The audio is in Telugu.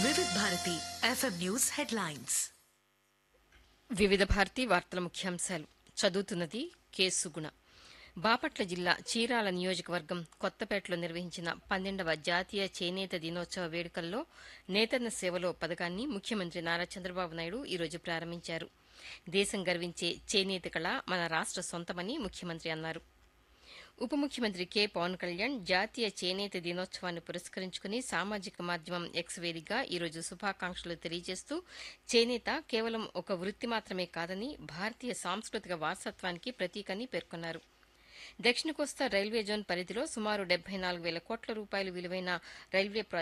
వివిధ భారతి ఎఫ్ఎం న్యూస్ హెడ్లైన్స్ వివిధ భారతి వార్తల ముఖ్యాంశాలు చదువుతున్నది కె సుగుణ బాపట్ల జిల్లా చీరాల నియోజకవర్గం కొత్తపేటలో నిర్వహించిన పన్నెండవ జాతీయ చేనేత దినోత్సవ వేడుకల్లో నేతన్న సేవలో పథకాన్ని ముఖ్యమంత్రి నారా చంద్రబాబు నాయుడు ఈరోజు ప్రారంభించారు దేశం గర్వించే చేనేత కళ మన రాష్ట్ర సొంతమని ముఖ్యమంత్రి అన్నారు ఉప ముఖ్యమంత్రి కె పవన్ కళ్యాణ్ జాతీయ చేనేత దినోత్సవాన్ని పురస్కరించుకుని సామాజిక మాధ్యమం ఎక్స్ వేదికగా ఈరోజు శుభాకాంక్షలు తెలియజేస్తూ చేనేత కేవలం ఒక వృత్తి మాత్రమే కాదని భారతీయ సాంస్కృతిక వారసత్వానికి ప్రతీకని పేర్కొన్నారు దక్షిణ కోస్తా రైల్వే జోన్ పరిధిలో సుమారు డెబ్బై నాలుగు వేల కోట్ల రూపాయలు విలువైన రైల్వే ప్రాజెక్టు